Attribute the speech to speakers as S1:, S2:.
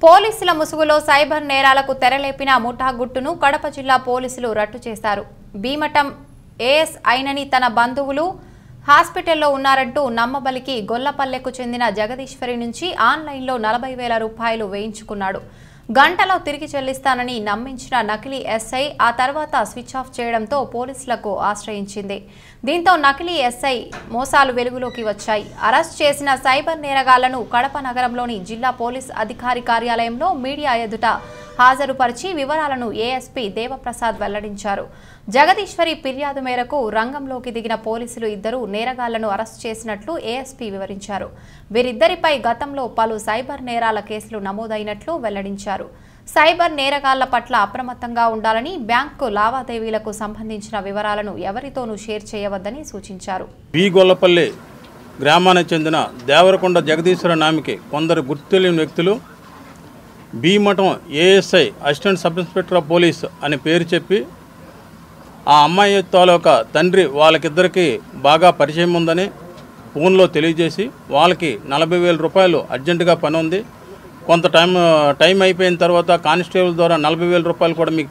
S1: పోలీసుల ముసుగులో సైబర్ నేరాలకు తెరలేపిన ముఠా గుట్టును కడప జిల్లా పోలీసులు రట్టు చేశారు భీమటం ఏఎస్ అయినని తన బంధువులు హాస్పిటల్లో ఉన్నారంటూ నమ్మబలికి గొల్లపల్లెకు చెందిన జగదీశ్వరి నుంచి ఆన్లైన్లో నలభై వేల రూపాయలు వేయించుకున్నాడు గంటలో తిరిగి చెల్లిస్తానని నమ్మించిన నకిలీ ఎస్ఐ ఆ తర్వాత స్విచ్ ఆఫ్ చేయడంతో పోలీసులకు ఆశ్రయించింది దీంతో నకిలీ ఎస్ఐ మోసాలు వెలుగులోకి వచ్చాయి అరెస్ట్ చేసిన సైబర్ నేరగాళ్లను కడప నగరంలోని జిల్లా పోలీస్ అధికారి కార్యాలయంలో మీడియా ఎదుట హాజరుపరిచి వివరాలను ఏఎస్పీ దేవప్రసాద్ వెల్లడించారు జగదీశ్వరి ఫిర్యాదు మేరకు రంగంలోకి దిగిన పోలీసులు ఇద్దరు నేరగాళ్లను అరెస్ట్ చేసినట్లు ఏఎస్పీ వివరించారు వీరిద్దరిపై గతంలో పలు సైబర్ నేరాల కేసులు నమోదైనట్లు వెల్లడించారు సైబర్ నేరగాళ్ల పట్ల అప్రమత్తంగా ఉండాలని బ్యాంకు లావాదేవీలకు సంబంధించిన వివరాలను ఎవరితోనూ షేర్ చేయవద్దని సూచించారు
S2: బి గొల్లపల్లి గ్రామానికి చెందిన దేవరకొండ జగదీశ్వర నామికి కొందరు గుర్తు తెలియని వ్యక్తులు బి మఠం ASI assistant sub inspector of police అని పేరు చెప్పి ఆ అమ్మాయి తాలూకా తండ్రి వాళ్ళకిద్దరికి బాగా పరిచయం ఉందని ఫోన్లో తెలియజేసి వాళ్ళకి నలభై వేల రూపాయలు అర్జెంటుగా పని ఉంది కొంత టైం టైం అయిపోయిన తర్వాత కానిస్టేబుల్ ద్వారా నలభై వేల రూపాయలు కూడా మీకు